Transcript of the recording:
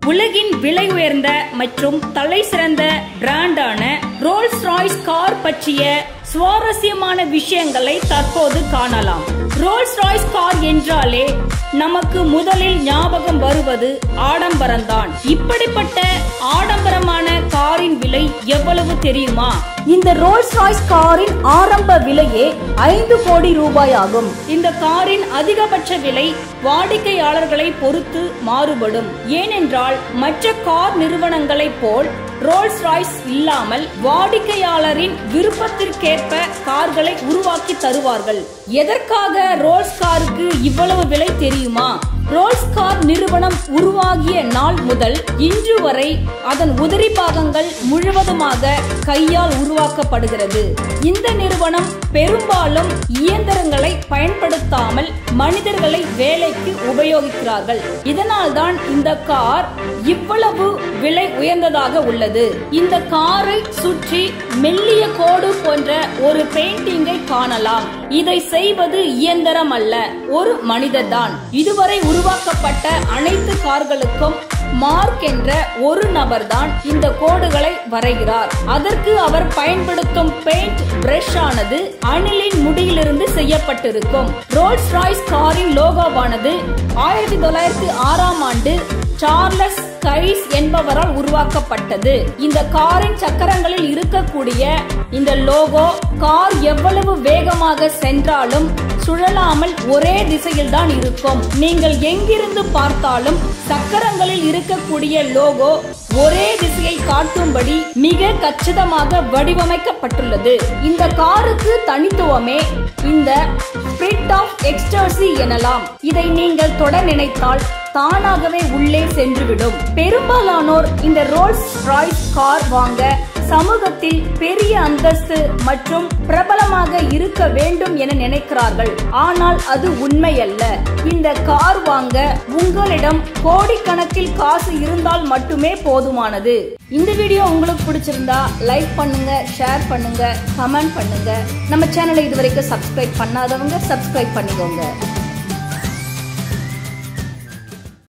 உலகின் விலை உயர்ந்த மற்றும் தலை சிறந்த பிராண்டான ரோல்ஸ் ராய்ஸ் கார் பற்றிய சுவாரஸ்யமான விஷயங்களை தற்போது காணலாம் ரோல்ஸ் ராய்ஸ் கார் என்றாலே நமக்கு முதலில் ஞாபகம் வருவது ஆடம்பரம்தான் இப்படிப்பட்ட ஆடம்பரமான காரின் விலை எவ்வளவு தெரியுமா இந்த ரோல்ஸ் ராய்ஸ் காரின் ஆரம்ப விலையே ஐந்து கோடி ரூபாய் ஆகும் இந்த காரின் அதிகபட்ச விலை வாடிக்கையாளர்களை பொறுத்து மாறுபடும் ஏனென்றால் மற்ற கார் நிறுவனங்களைப் போல் ரோல்ஸ் ராய்ஸ் இல்லாமல் வாடிக்கையாளரின் விருப்பத்திற்கேற்ப கார்களை உருவாக்கி தருவார்கள் எதற்காக ரோல்ஸ் காருக்கு இவ்வளவு விலை தெரியுமா ரோல்ஸ் கார் நிறுவனம் உருவாகிய நாள் முதல் இன்று வரை அதன் உதிரி பாகங்கள் முழுவதுமாக கையால் உருவாக்கப்படுகிறது இந்த நிறுவனம் பெரும்பாலும் இயந்திரங்களை பயன்படுத்தாமல் மனிதர்களை வேலைக்கு உபயோகிக்கிறார்கள் இதனால்தான் இந்த கார் இவ்வளவு விலை உயர்ந்ததாக உள்ளது இந்த காரை சுற்றி மெல்லிய கோடு போன்ற ஒரு பெயிண்டிங்கை காணலாம் இதை செய்வது இயந்திரம் அல்ல ஒரு மனிதர்தான் இதுவரை உருவாக்கப்பட்ட அனைத்து கார்களுக்கும் மார்க் என்ற ஒரு நபர்தான் இந்த கோடுகளை வரைகிறார் அதற்கு அவர் பயன்படுத்தும் பெயிண்ட் பிரஷ் ஆனது அணிலின் முடியிலிருந்து செய்யப்பட்டிருக்கும் ரோல்ஸ் ராய்ஸ் காரின் லோகோவானது ஆயிரத்தி தொள்ளாயிரத்தி ஆறாம் ஆண்டு சார்லஸ் கைஸ் என்பவரால் உருவாக்கப்பட்டது இந்த காரின் சக்கரங்களில் இருக்கக்கூடிய இந்த லோகோ கார் எவ்வளவு வேகமாக சென்றாலும் சுழலாமல் ஒரே திசையில் தான் இருக்கும் நீங்கள் எங்கிருந்து பார்த்தாலும் சக்கரங்களில் இருக்கக்கூடிய லோகோ ஒரே திசையை காட்டும்படி மிக கச்சிதமாக வடிவமைக்கப்பட்டுள்ளது இந்த காருக்கு தனித்துவமே இந்த ஸ்பிரிட் ஆஃப் எக்ஸ்டர்சி எனலாம் இதை நீங்கள் தொட நினைத்தால் தானாகவே உள்ளே சென்றுவிடும் பெரும்பாலானோர் இந்த ரோல்ஸ் ராய்ஸ் கார் வாங்க சமூகத்தில் பெரிய அந்தஸ்து மற்றும் பிரபலமாக இருக்க வேண்டும் என நினைக்கிறார்கள் ஆனால் அது உண்மையல்ல இந்த கார் வாங்க உங்களிடம் கோடிக்கணக்கில் காசு இருந்தால் மட்டுமே போதுமானது இந்த வீடியோ உங்களுக்கு பிடிச்சிருந்தா லைக் பண்ணுங்க ஷேர் பண்ணுங்க கமெண்ட் பண்ணுங்க நம்ம சேனலை இதுவரைக்கும் சப்ஸ்கிரைப் பண்ணாதவங்க சப்ஸ்கிரைப் பண்ணிக்கோங்க